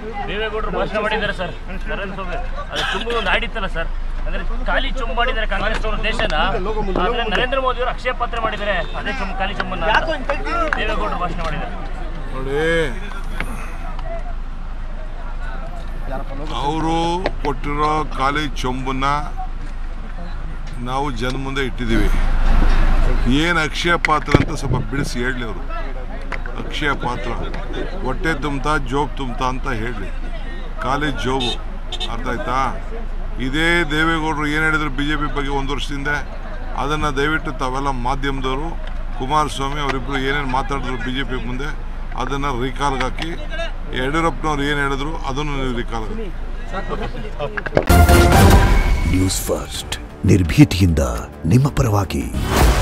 ದೇವೇಗೌಡರು ಭಾಷಣ ಮಾಡಿದ್ದಾರೆ ಸರ್ ನರೇಂದ್ರ ಸ್ವಾಮಿ ಅದು ಚುಂಬು ಒಂದು ಆಡಿತ್ತಲ್ಲ ಸರ್ ಅಂದ್ರೆ ಖಾಲಿ ಚುಂಬು ಮಾಡಿದ್ದಾರೆ ಕಾಂಗ್ರೆಸ್ ಅವರು ದೇಶನ ಆದ್ರೆ ನರೇಂದ್ರ ಮೋದಿ ಅವರು ಅಕ್ಷಯ ಪಾತ್ರ ಮಾಡಿದ್ದಾರೆ ಅದೇ ಚುಂಬು ಖಾಲಿ ಚುಂಬನ್ನ ಅಂತ. ದೇವೇಗೌಡರು ಭಾಷಣ ಮಾಡಿದ್ದಾರೆ ನೋಡಿ ಅವರು ಕೊಟ್ಟಿರೋ ಖಾಲಿ ಚೊಂಬನ್ನ ನಾವು ಜನ ಮುಂದೆ ಇಟ್ಟಿದ್ದೀವಿ ಏನು ಅಕ್ಷಯ ಪಾತ್ರ ಅಂತ ಸ್ವಲ್ಪ ಬಿಡಿಸಿ ಹೇಳಲಿ ಅವರು ಅಕ್ಷಯ ಪಾತ್ರ ಹೊಟ್ಟೆ ತುಂಬ್ತಾ ಜೋಬ್ ತುಂಬ್ತಾ ಅಂತ ಹೇಳಲಿ ಖಾಲಿ ಜೋಬು ಅರ್ಥ ಆಯ್ತಾ ಇದೇ ದೇವೇಗೌಡರು ಏನು ಹೇಳಿದ್ರು ಬಿ ಜೆ ಪಿ ಬಗ್ಗೆ ಒಂದು ವರ್ಷದಿಂದ ಅದನ್ನು ದಯವಿಟ್ಟು ತಾವೆಲ್ಲ ಮಾಧ್ಯಮದವರು ಕುಮಾರಸ್ವಾಮಿ ಅವರಿಬ್ಬರು ಏನೇನು ಮಾತಾಡಿದ್ರು ಬಿ ಜೆ ಪಿ ಮುಂದೆ ಅದನ್ನು ರೀಕಾಲ್ಗೆ ಹಾಕಿ ಯಡಿಯೂರಪ್ಪನವ್ರು ಏನು ಹೇಳಿದ್ರು ಅದನ್ನು ನೀವು ರೀಕಾಲ್ಗೆ ಹಾಕಿ ನ್ಯೂಸ್ ಫಸ್ಟ್ ನಿರ್ಭೀತಿಯಿಂದ ನಿಮ್ಮ ಪರವಾಗಿ